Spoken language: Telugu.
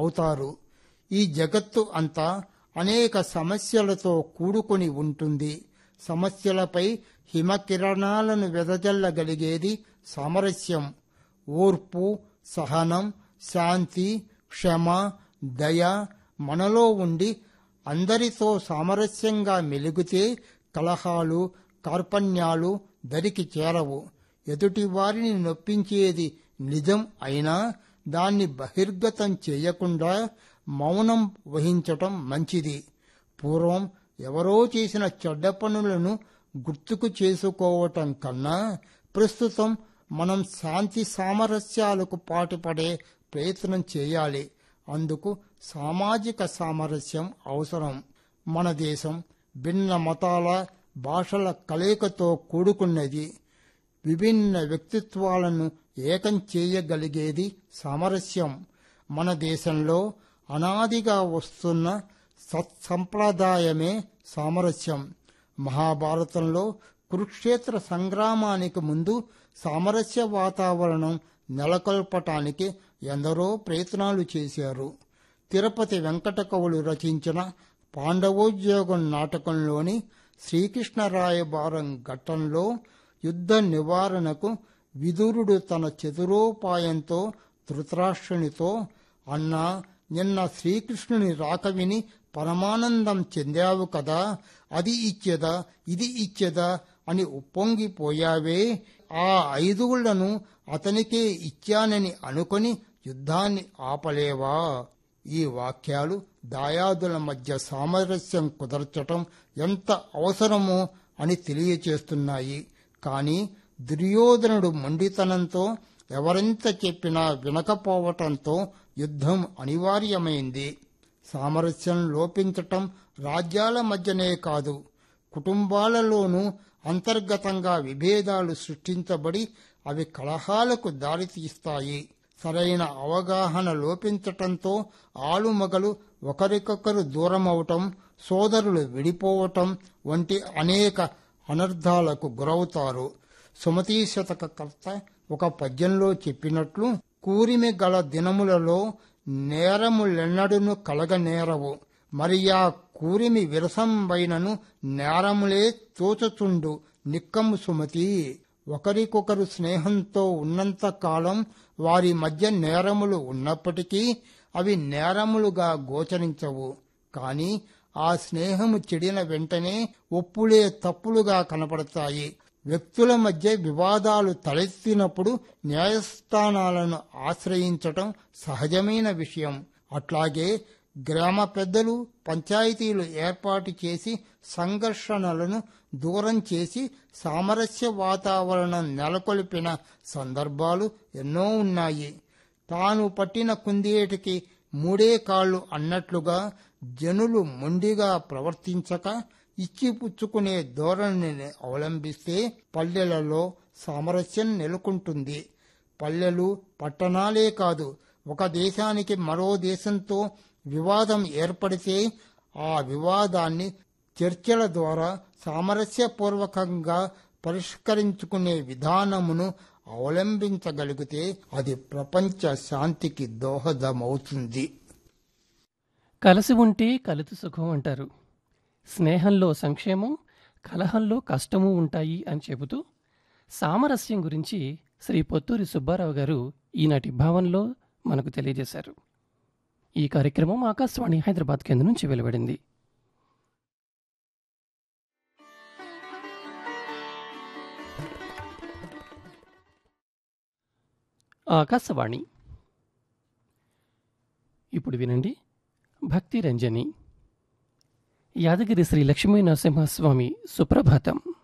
అవుతారు ఈ జగత్తు అంతా అనేక సమస్యలతో కూడుకొని ఉంటుంది సమస్యలపై హిమకిరణాలను వెదజల్లగలిగేది సామరస్యం ఓర్పు సహనం శాంతి క్షమ దయ మనలో ఉండి అందరితో సామరస్యంగా మెలిగితే కలహాలు కార్పణ్యాలు దరికి చేరవు ఎదుటి వారిని నొప్పించేది నిజం అయినా దాన్ని బహిర్గతం చేయకుండా మౌనం వహించటం మంచిది పూర్వం ఎవరో చేసిన చెడ్డ పనులను గుర్తుకు చేసుకోవటం కన్నా ప్రస్తుతం మనం శాంతి సామరస్యాలకు పాటుపడే ప్రయత్నం చేయాలి అందుకు సామాజిక సామరస్యం అవసరం మన దేశం భిన్న మతాల భాషల కలయికతో కూడుకున్నది విభిన్న వ్యక్తిత్వాలను ఏకం చేయగలిగేది సామరస్యం మన దేశంలో అనాదిగా వస్తున్న సత్సంప్రదాయమే సామరస్యం మహాభారతంలో కురుక్షేత్ర సంగ్రామానికి ముందు సామరస్య వాతావరణం నెలకొల్పటానికి ఎందరో ప్రయత్నాలు చేశారు తిరుపతి వెంకట కవులు రచించిన పాండవోద్యోగం నాటకంలోని శ్రీకృష్ణరాయబారం ఘట్టంలో యుద్ధ నివారణకు విదురుడు తన చతురోపాయంతో ధృతరాష్ట్రునితో అన్నా నిన్న శ్రీకృష్ణుని రాక విని పరమానందం చెందావు కదా అది ఇచ్చేదా ఇది ఇచ్చేదా అని ఉప్పొంగిపోయావే ఆ ఐదుగుళ్లను అతనికే ఇచ్చానని అనుకొని యుద్ధాన్ని ఆపలేవా ఈ వాక్యాలు దాయాదుల మధ్య సామరస్యం కుదర్చటం ఎంత అవసరమో అని తెలియచేస్తున్నాయి కాని దుర్యోధనుడు మొండితనంతో ఎవరెంత చెప్పినా వినకపోవటంతో యుద్ధం అనివార్యమైంది సామరస్యం లోపించటం రాజ్యాల మధ్యనే కాదు కుటుంబాలలోనూ అంతర్గతంగా విభేదాలు సృష్టించబడి అవి కలహాలకు దారితీస్తాయి సరైన అవగాహన లోపించటంతో ఆలుమగలు ఒకరికొకరు దూరమవటం సోదరులు విడిపోవటం వంటి అనేక అనర్థాలకు గురవుతారు సుమతీ శతక కర్త ఒక పద్యంలో చెప్పినట్లు కూరిమి గల దినములలో నేరములెన్నడును కలగనేరవు మరి ఆ కూరిమి విరసంబైనను నేరములే తోచుచుండు నిక్కము సుమతి ఒకరికొకరు స్నేహంతో ఉన్నంత కాలం వారి మధ్య నేరములు ఉన్నప్పటికీ అవి నేరములుగా గోచరించవు కాని ఆ స్నేహము చెడిన వెంటనే ఒప్పులే తప్పులుగా కనపడతాయి వ్యక్తుల మధ్య వివాదాలు తలెత్తినప్పుడు న్యాయస్థానాలను ఆశ్రయించటం సహజమైన విషయం అట్లాగే గ్రామ పెద్దలు పంచాయతీలు ఏర్పాటు చేసి సంఘర్షణలను దూరం చేసి సామరస్య వాతావరణం నెలకొల్పిన సందర్భాలు ఎన్నో ఉన్నాయి తాను పట్టిన కుందేటికి మూడే కాళ్లు అన్నట్లుగా జనులు మొండిగా ప్రవర్తించక ఇచ్చిపుచ్చుకునే ధోరణిని అవలంబిస్తే పల్లెలలో సామరస్యం నెలకొంటుంది పల్లెలు పట్టణాలే కాదు ఒక దేశానికి మరో దేశంతో వివాదం ఏర్పడితే ఆ వివాదాన్ని చర్చల ద్వారా సామరస్యపూర్వకంగా పరిష్కరించుకునే విధానమును అవలంబించగలిగితే అది ప్రపంచ శాంతికి దోహదమవుతుంది కలిసి ఉంటే కలిసి సుఖం అంటారు స్నేహంలో సంక్షేమం కలహంలో కష్టము ఉంటాయి అని చెబుతూ సామరస్యం గురించి శ్రీ పొత్తూరి సుబ్బారావు గారు ఈనాటి భావనలో మనకు తెలియజేశారు ఈ కార్యక్రమం ఆకాశవాణి హైదరాబాద్ కేంద్రం నుంచి వెలువడింది ఆకాశవాణి ఇప్పుడు వినండి భక్తి రంజని యాదగిరి శ్రీ లక్ష్మీ నరసింహస్వామి సుప్రభాతం